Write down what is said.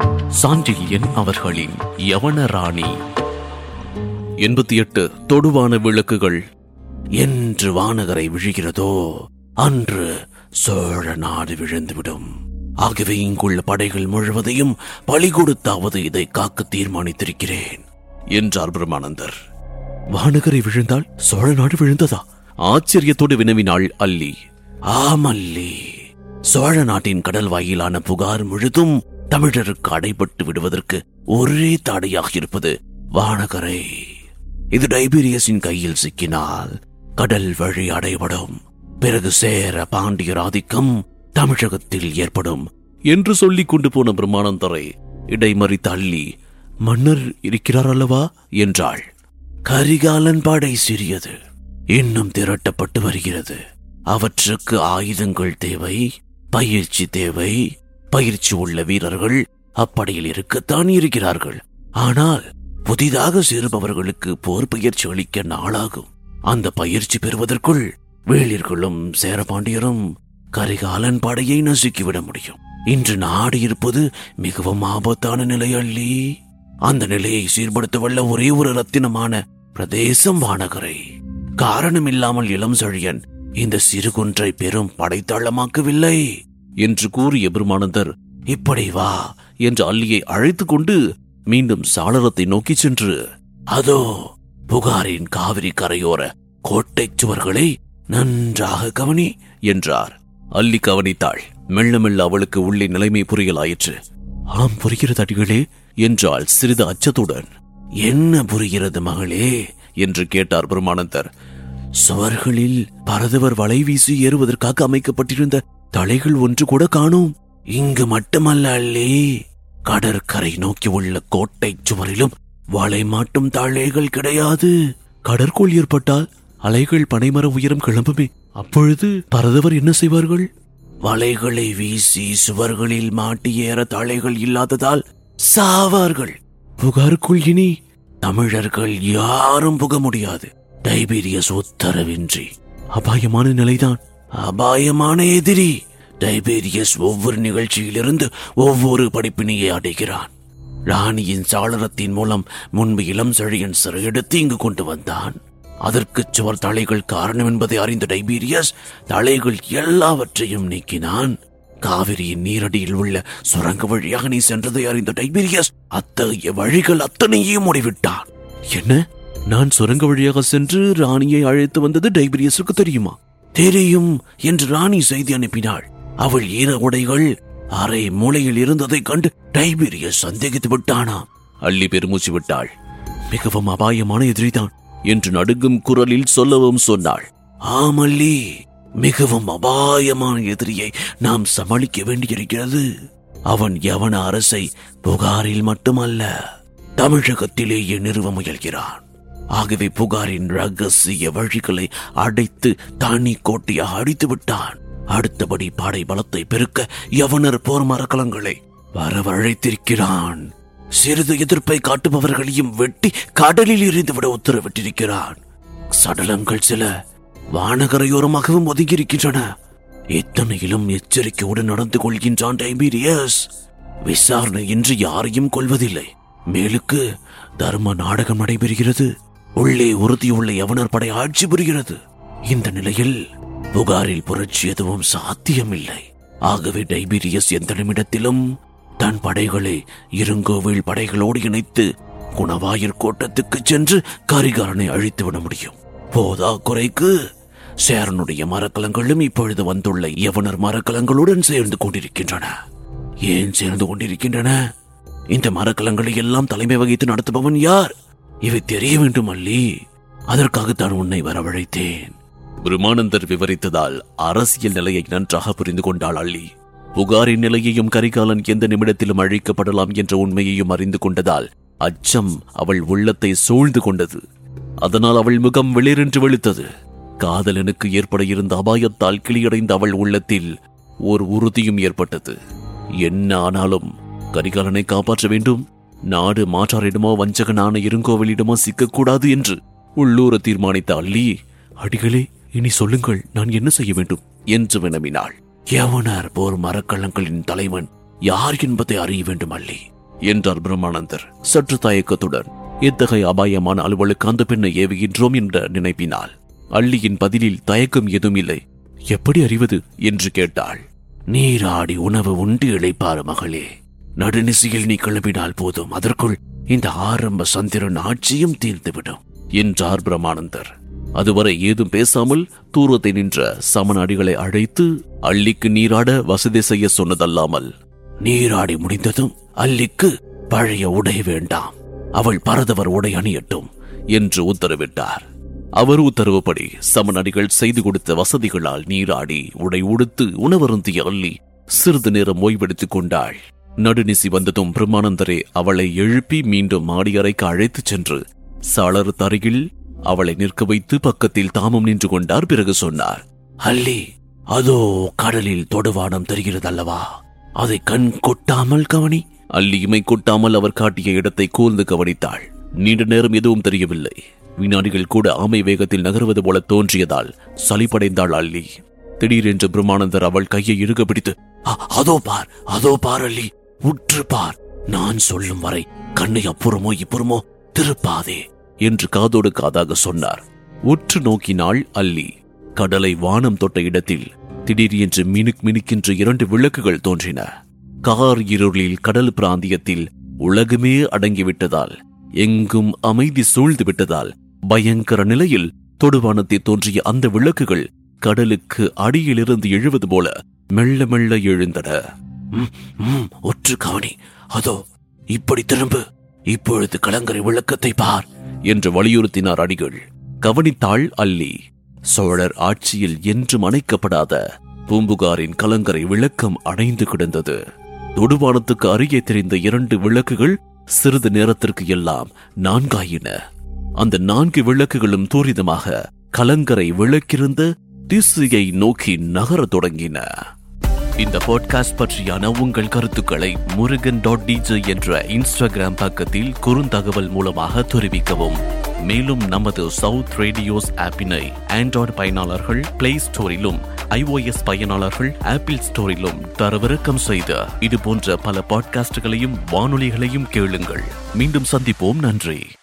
சாண்டில்யன் அவர்களின் யவன ராணி எண்பத்தி எட்டு தொடுவான விளக்குகள் என்று வானகரை விழுகிறதோ அன்று சோழ நாடு விழுந்துவிடும் ஆகவே இங்குள்ள படைகள் முழுவதையும் பலி கொடுத்தாவது இதை காக்க தீர்மானித்திருக்கிறேன் என்றார் பிரம்மானந்தர் வானகரை விழுந்தால் சோழ நாடு விழுந்ததா ஆச்சரியத்தோடு வினவினாள் அல்லி ஆமல்லி சோழ நாட்டின் கடல் வாயிலான புகார் முழுதும் தமிழருக்கு அடைபட்டு விடுவதற்கு ஒரே தடையாக இருப்பது வானகரை இது டைபீரியஸின் கையில் சிக்கினால் கடல் வழி அடைபடும் பிறகு சேர பாண்டியர் ஆதிக்கம் தமிழகத்தில் ஏற்படும் என்று சொல்லிக் கொண்டு போன பிரம்மானந்தரை இடைமறி தள்ளி மன்னர் இருக்கிறார் அல்லவா என்றாள் கரிகாலன் படை சிறியது இன்னும் திரட்டப்பட்டு வருகிறது அவற்றுக்கு ஆயுதங்கள் தேவை பயிற்சி தேவை பயிற்சி உள்ள வீரர்கள் அப்படையில் இருக்கத்தான் இருக்கிறார்கள் ஆனால் புதிதாக சேருபவர்களுக்கு போர் பயிற்சி அளிக்க நாளாகும் அந்த பயிற்சி பெறுவதற்குள் வேளிர்களும் சேரபாண்டியரும் கரிகாலன் படையை நசுக்கிவிட முடியும் இன்று நாடு இருப்பது மிகவும் ஆபத்தான நிலை அள்ளி அந்த நிலையை சீர்படுத்த வல்ல ஒரே ஒரு ரத்தினமான பிரதேசம் வானகரை காரணமில்லாமல் இளம் செழியன் இந்த சிறு குன்றை பெரும் படைத்தளமாக்கவில்லை என்று கூறிய பெருமானந்தர் இப்படி வா என்று அல்லியை அழைத்துக் கொண்டு மீண்டும் சாளரத்தை நோக்கி சென்று அதோ புகாரின் காவிரி கரையோர கோட்டை சுவர்களை நன்றாக கவனி என்றார் அல்லி கவனித்தாள் மெல்ல மெல்ல அவளுக்கு உள்ளே நிலைமை புரியலாயிற்று ஆம் புரிகிறது அடிகளே என்றாள் சிறிது அச்சத்துடன் என்ன புரிகிறது மகளே என்று கேட்டார் பெருமானந்தர் சுவர்களில் பரதவர் வலை வீசி ஏறுவதற்காக அமைக்கப்பட்டிருந்த தலைகள் ஒன்று கூட காணோம் இங்கு மட்டுமல்ல அல்லே கடற்கரை நோக்கி உள்ள கோட்டை சுவரிலும் வலை மாட்டும் தலைகள் கிடையாது கடற்கோள் ஏற்பட்டால் அலைகள் பனைமர உயரம் கிளம்புமே அப்பொழுது பரதவர் என்ன செய்வார்கள் வலைகளை வீசி சுவர்களில் மாட்டி ஏற தலைகள் இல்லாததால் சாவார்கள் புகாருக்குள் இனி தமிழர்கள் யாரும் புக முடியாது டைபீரியஸ் உத்தரவின்றி அபாயமான நிலைதான் அபாயமான எதிரி டைபீரியஸ் ஒவ்வொரு நிகழ்ச்சியிலிருந்து ஒவ்வொரு படிப்பினையை அடைகிறான் ராணியின் சாளரத்தின் மூலம் முன்பு இளம் செழியன் சிறையெடுத்து இங்கு கொண்டு வந்தான் அதற்கு சுவர் தலைகள் காரணம் என்பதை அறிந்த டைபீரியஸ் தலைகள் எல்லாவற்றையும் நீக்கினான் காவிரியின் நீரடியில் உள்ள சுரங்க வழியாக நீ சென்றதை அறிந்த டைபீரியஸ் அத்தகைய வழிகள் அத்தனையும் மூடிவிட்டான் என்ன நான் சுரங்க வழியாக சென்று ராணியை அழைத்து வந்தது டைபீரியஸுக்கு தெரியுமா தெரியும் என்று ராணி செய்தி அனுப்பினாள் அவள் ஈர உடைகள் அரை மூலையில் இருந்ததைக் கண்டு டைபீரியஸ் சந்தேகித்து விட்டானாம் அள்ளி பெருமூச்சு விட்டாள் மிகவும் அபாயமான எதிரிதான் என்று நடுங்கும் குரலில் சொல்லவும் சொன்னாள் ஆமல்லி மிகவும் அபாயமான எதிரியை நாம் சமாளிக்க வேண்டியிருக்கிறது அவன் யவன அரசை புகாரில் மட்டுமல்ல தமிழகத்திலேயே நிறுவ முயல்கிறான் ஆகவே புகாரின் ரகசிய வழிகளை அடைத்து தனி கோட்டையாக அடித்து விட்டான் அடுத்தபடி படை பலத்தை பெருக்க யவனர் போர் மரக்கலங்களை வரவழைத்திருக்கிறான் சிறிது எதிர்ப்பை காட்டுபவர்களையும் வெட்டி கடலில் எறிந்துவிட உத்தரவிட்டிருக்கிறான் சடலங்கள் சில வானகரையோரமாகவும் ஒதுங்கியிருக்கின்றன இத்தனையிலும் எச்சரிக்கையுடன் நடந்து கொள்கின்றான் டைபீரியஸ் விசாரணை இன்று யாரையும் கொள்வதில்லை மேலுக்கு தர்ம நாடகம் நடைபெறுகிறது உள்ளே உறுதியுள்ள யவனர் படை ஆட்சி புரிகிறது இந்த நிலையில் புகாரில் புரட்சி எதுவும் சாத்தியமில்லை ஆகவே டைபீரியஸ் எந்த நிமிடத்திலும் தன் படைகளை இருங்கோவில் படைகளோடு இணைத்து குணவாயிற் கோட்டத்துக்கு சென்று கரிகாரனை அழித்து விட முடியும் போதா குறைக்கு சேரனுடைய மரக்கலங்களும் இப்பொழுது வந்துள்ள யவனர் மரக்கலங்களுடன் சேர்ந்து கொண்டிருக்கின்றன ஏன் சேர்ந்து கொண்டிருக்கின்றன இந்த மரக்கலங்களை எல்லாம் தலைமை வகித்து நடத்துபவன் யார் இவை தெரிய வேண்டும் அல்லி அதற்காகத்தான் உன்னை வரவழைத்தேன் பிரம்மானந்தர் விவரித்ததால் அரசியல் நிலையை நன்றாக புரிந்து கொண்டாள் அள்ளி புகாரின் நிலையையும் கரிகாலன் எந்த நிமிடத்திலும் அழிக்கப்படலாம் என்ற உண்மையையும் அறிந்து கொண்டதால் அச்சம் அவள் உள்ளத்தை சூழ்ந்து கொண்டது அதனால் அவள் முகம் வெளிரென்று வெளுத்தது காதலனுக்கு ஏற்பட இருந்த அபாயத்தால் கிளியடைந்த அவள் உள்ளத்தில் ஓர் உறுதியும் ஏற்பட்டது என்ன ஆனாலும் கரிகாலனை காப்பாற்ற வேண்டும் நாடு மாற்றாரிடமோ வஞ்சகனான இருங்கோவலிடமோ சிக்கக்கூடாது என்று உள்ளூர தீர்மானித்த அள்ளி அடிகளே இனி சொல்லுங்கள் நான் என்ன செய்ய வேண்டும் என்று வினவினாள் யவனர் போர் மரக்கள்ளங்களின் தலைவன் யார் என்பதை அறிய வேண்டும் அள்ளி என்றார் பிரம்மானந்தர் சற்று தயக்கத்துடன் இத்தகைய அபாயமான அலுவலுக்கு அந்த பெண்ணை ஏவுகின்றோம் என்ற நினைப்பினால் அள்ளியின் பதிலில் தயக்கம் எதுவும் இல்லை எப்படி அறிவது என்று கேட்டாள் நீராடி உணவு உண்டு இழைப்பாரு மகளே நடுநிசையில் நீ கிளம்பினால் போதும் அதற்குள் இந்த ஆரம்ப சந்திரன் ஆட்சியும் தீர்ந்துவிடும் என்றார் பிரம்மானந்தர் அதுவரை ஏதும் பேசாமல் தூரத்தை நின்ற சமநாடிகளை அழைத்து அள்ளிக்கு நீராட வசதி செய்ய சொன்னதல்லாமல் நீராடி முடிந்ததும் அள்ளிக்கு பழைய உடை வேண்டாம் அவள் பரதவர் உடை அணியட்டும் என்று உத்தரவிட்டார் அவர் உத்தரவுப்படி சமநடிகள் செய்து கொடுத்த வசதிகளால் நீராடி உடை உடுத்து உணவருந்திய அள்ளி சிறிது நேரம் ஓய்வெடுத்துக் கொண்டாள் நடுநிசி வந்ததும் பிரம்மானந்தரே அவளை எழுப்பி மீண்டும் மாடியறைக்கு அழைத்துச் சென்று சாளர் தரையில் அவளை நிற்க வைத்து பக்கத்தில் தாமும் நின்று கொண்டார் பிறகு சொன்னார் அல்லி அதோ கடலில் தொடுவானம் தெரிகிறதல்லவா அதை கண் கொட்டாமல் கவனி அல்லி இமை கொட்டாமல் அவர் காட்டிய இடத்தை கூர்ந்து கவனித்தாள் நீண்ட நேரம் எதுவும் தெரியவில்லை வினாடிகள் கூட ஆமை வேகத்தில் நகருவது போல தோன்றியதால் சலிப்படைந்தாள் அல்லி திடீரென்று பிரம்மானந்தர் அவள் கையை இறுக பிடித்து "அ- அதோ பார் அதோ பார் அல்லி உற்று பார் நான் சொல்லும் வரை கண்ணை அப்புறமோ இப்புறமோ திருப்பாதே என்று காதோடு காதாக சொன்னார் உற்று நோக்கினாள் அல்லி கடலை வானம் தொட்ட இடத்தில் திடீரென்று மினுக் மினுக்கென்று இரண்டு விளக்குகள் தோன்றின கார் இருளில் கடல் பிராந்தியத்தில் உலகமே அடங்கிவிட்டதால் எங்கும் அமைதி சூழ்ந்து விட்டதால் பயங்கர நிலையில் தொடுவானத்தில் தோன்றிய அந்த விளக்குகள் கடலுக்கு அடியிலிருந்து எழுவது போல மெல்ல மெல்ல எழுந்தன "ம், ம், ஒற்று கவனி அதோ இப்படி திரும்பு இப்பொழுது கலங்கரை விளக்கத்தை பார் என்று வலியுறுத்தினார் அடிகள் கவனித்தாள் அல்லி சோழர் ஆட்சியில் என்றும் அணைக்கப்படாத பூம்புகாரின் கலங்கரை விளக்கம் அணைந்து கிடந்தது தொடுவானத்துக்கு அருகே தெரிந்த இரண்டு விளக்குகள் சிறிது நேரத்திற்கு எல்லாம் நான்காயின அந்த நான்கு விளக்குகளும் தூரிதமாக கலங்கரை விளக்கிருந்த திசையை நோக்கி நகரத் தொடங்கின இந்த பாட்காஸ்ட் பற்றியான உங்கள் கருத்துக்களை முருகன் டாட் டிஜே என்ற இன்ஸ்டாகிராம் பக்கத்தில் குறுந்தகவல் மூலமாக தெரிவிக்கவும் மேலும் நமது சவுத் ரேடியோஸ் ஆப்பினை ஆண்ட்ராய்டு பயனாளர்கள் பிளே ஸ்டோரிலும் ஐஓஎஸ் பயனாளர்கள் ஆப்பிள் ஸ்டோரிலும் தரவிறக்கம் செய்த இது போன்ற பல பாட்காஸ்டுகளையும் வானொலிகளையும் கேளுங்கள் மீண்டும் சந்திப்போம் நன்றி